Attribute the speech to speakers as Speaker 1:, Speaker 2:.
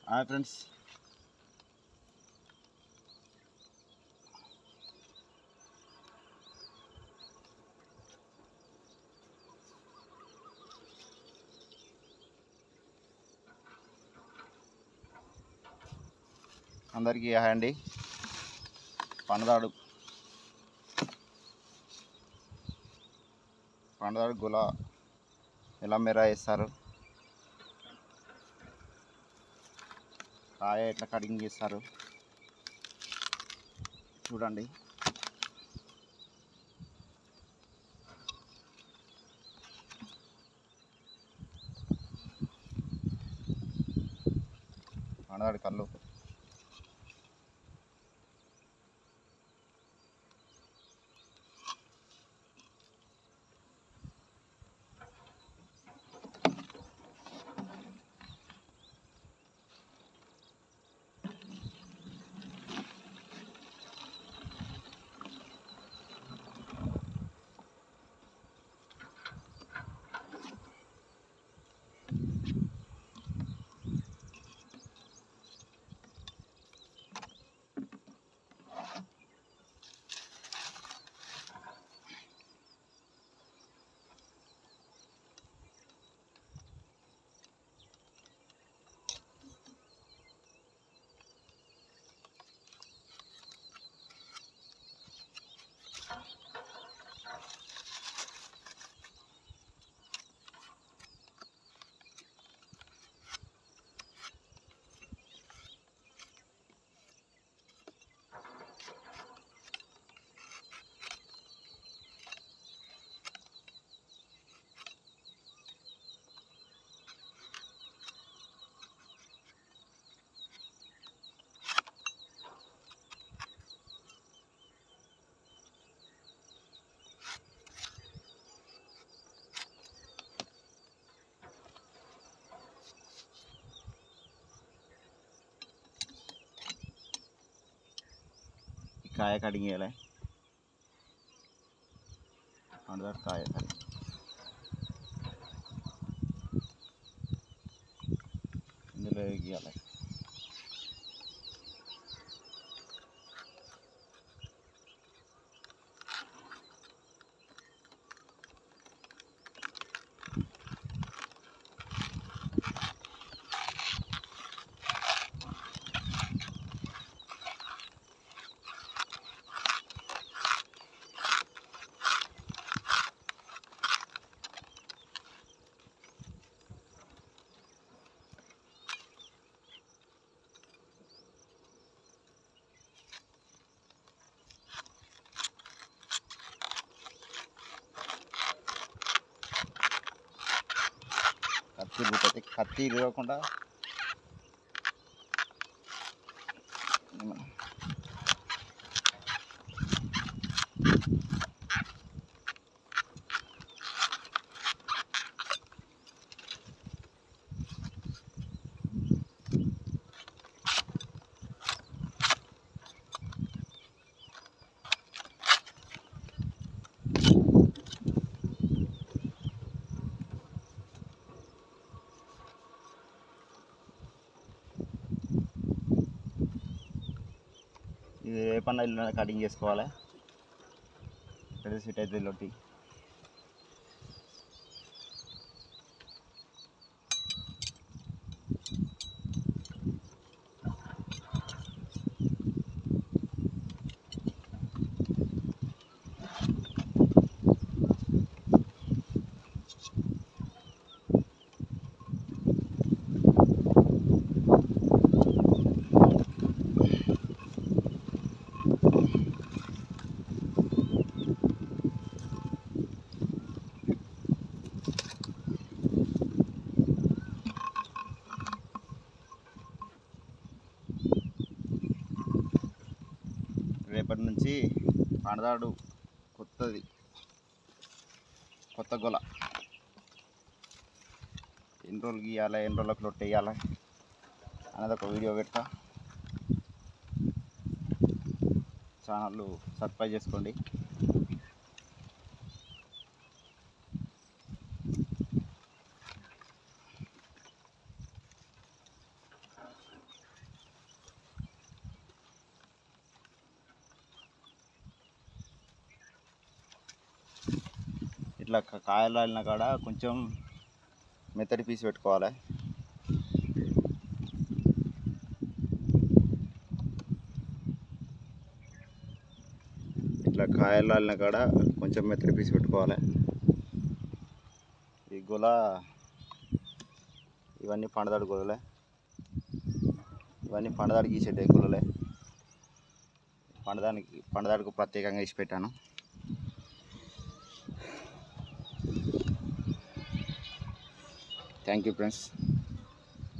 Speaker 1: hi friends అందరికీ hi అండి పండదాడు పండదాడు గుల ఎలా మెరా వేస్తారు కాయ ఎట్లా కటింగ్ చేస్తారు చూడండి పండదాడు కళ్ళు ఈ కాయ కటింగ్ చేయాలి పండదాడు కాయ కటింగ్ ఇందులో గీయాలి కత్తి ఇరుగుతుంది కత్తి ఇరగకుండా ఇది ఏ పన్న ఇల్లు కటింగ్ చేసుకోవాలి పెద్ద సీట్ అయితే లొట్టి రేపటి నుంచి పండదాడు కొత్తది కొత్త గొల ఎన్ని రోజులు గీయాలి ఎన్ని రోజులకు లొట్టు వేయాలి అనేది ఒక వీడియో పెడతా ఛానల్ సబ్స్క్రైబ్ చేసుకోండి ఇట్లా క- కాయలు రాలిన కాడ కొంచెం మెత్తటి పీస్ పెట్టుకోవాలి ఇట్లా కాయలు రాలిన కాడ కొంచెం మెత్తటి పీస్ పెట్టుకోవాలి ఈ గుల ఇవన్నీ పండదాడు గులలే ఇవన్నీ పండదాడు గీసేటే గులలే పండదానికి పండదాడుకు ప్రత్యేకంగా ఇచ్చి పెట్టాను థ్యాంక్ యూ ఫ్రెండ్స్